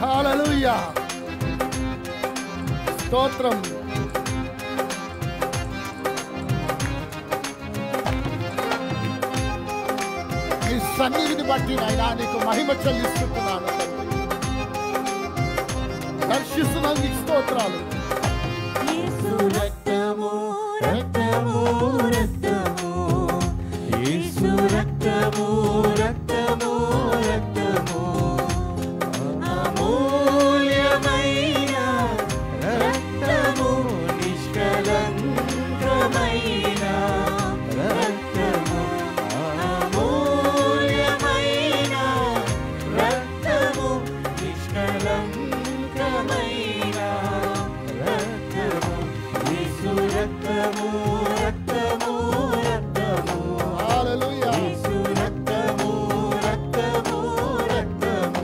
హల్లెలూయా స్తోత్రం నీ సన్నిధిని బట్టి నాయనా నీకు మహిమ చెల్లిస్తున్నాను తండ్రి. దర్శిస్తున్నాను నీకు స్తోత్రాలు యేసు రక్తము రక్తము రక్తము యేసు రక్తము రక్తము రక్తము అమూల్యమైన రక్తము నిష్కలంకమైన రక్తము అమూల్యమైన రక్తము నిష్కలంకమైన రక్తము యేసు రక్తము రక్తము రక్తము హల్లెలూయా యేసు రక్తము రక్తము రక్తము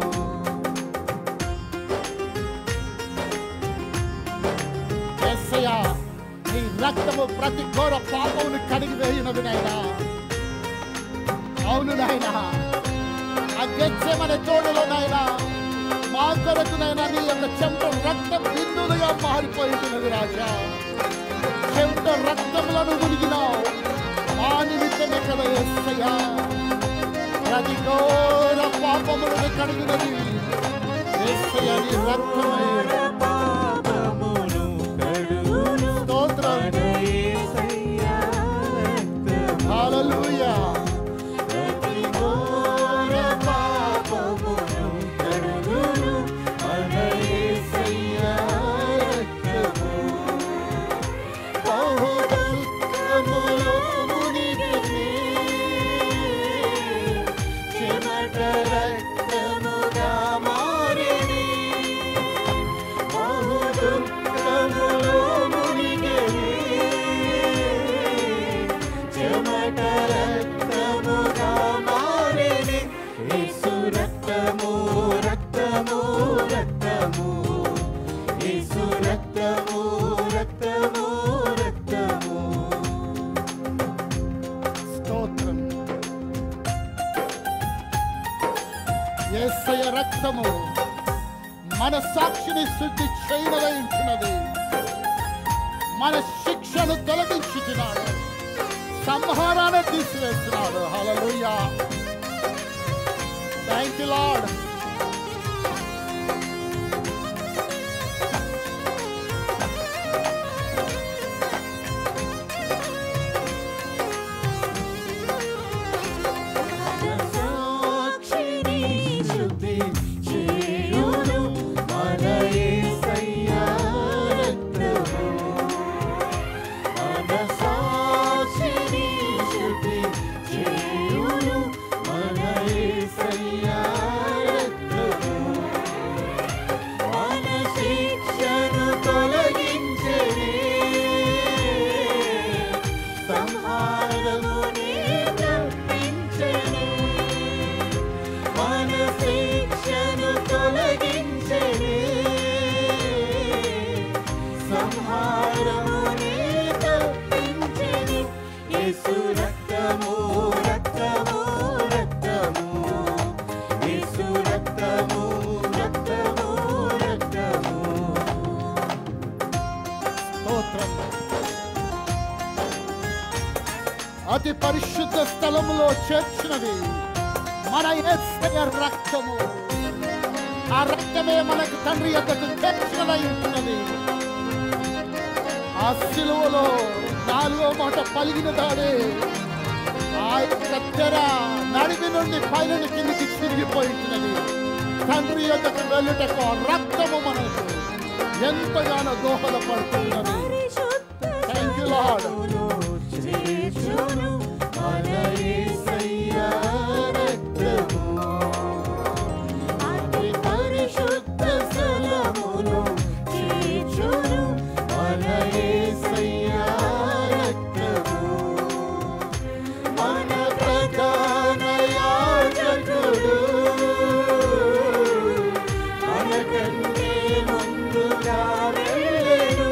యేసయ్యా నీ రక్తము ప్రతి ఘోర పాపమును కడిగి వేయినది నాయనా అవును నాయనా ఆ గెచ్చమనే తోడులో నాయనా మా కొరకు నాయనా నీ యొక్క చెంప రక్తం బిందులుగా మారిపోయింది రాజా చెంప రక్తములను మునిగినావు మా నిమిత్తమే కదా యేసయ్యా ప్రతి ఘోర పాపములను కడిగినది యేసయ్యా నీ రక్తమే పాపమును కడుగును స్తోత్రం మన యేసయ్యా రక్తము హల్లెలూయా ప్రతి ఘోర పాపమును కడుగును మన యేసయ్యా రక్తము బహు దుఃఖములో మునిగితే చెమట రక్తముగా మారిని బహు దుఃఖములో మునిగితే చెమట రక్తముగా మారిని యేసు రక్తము రక్తము రక్తము యేసు రక్తము రక్తము రక్తము స్తోత్రం యేసయ్య రక్తము మన సాక్షిని శుద్ధి చేయనదై ఉంటున్నది మన శిక్షను తొలగించుతున్నాడు సంహారాన్ని తీసివేస్తున్నాడు హల్లెలూయా థ్యాంక్ యూ లార్డ్ సాక్షిని శుద్ధి చేయును మన యేసయ్యా రక్తము మన సాక్షిని శుద్ధి చేయును మన యేసయ్యా రక్తము మన శిక్షను తొలగించని సంహారముని తప్పించని మన శిక్షను తొలగించని సంహారముని తప్పించని యేసు రక్తము రక్తము రక్తము యేసు రక్తము రక్తము రక్తము స్తోత్రం అతి పరిశుద్ధ స్థలములో చేర్చినది మన యేసయ్య రక్తము ఆ రక్తమే మనకు తండ్రి యొక్కకు చేర్చినదై ఉంటున్నది ఆ శిలువలో నాలుగో మాట పలిగిన దాడే ఆ యొక్క తెర నడిమి నుండి పైన కిందికి తిరిగిపోయింటున్నది తండ్రి యొక్కకు వెళ్ళుటకు ఆ రక్తము మనకు ఎంతగానో దోహదపడుతున్నది Thank you, Lord. చేర్చును మన యేసయ్యా రక్తము అతి పరిశుద్ధ స్థలములో చేర్చును మన యేసయ్యా రక్తము మన ప్రధాన యాజకుడు మనకంటే ముందుగా వెళ్ళెను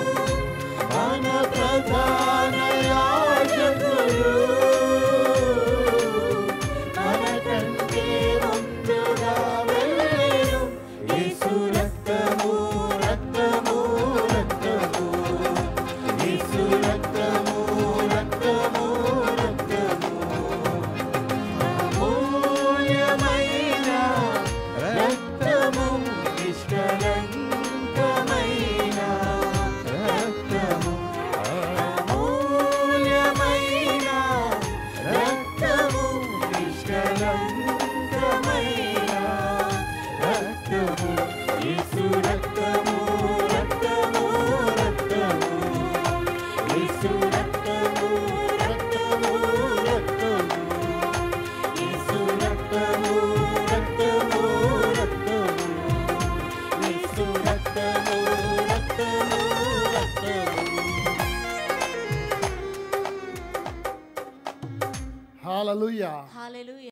మన ప్రధాన యాజకుడు హాలలుయా హల్లెలూయా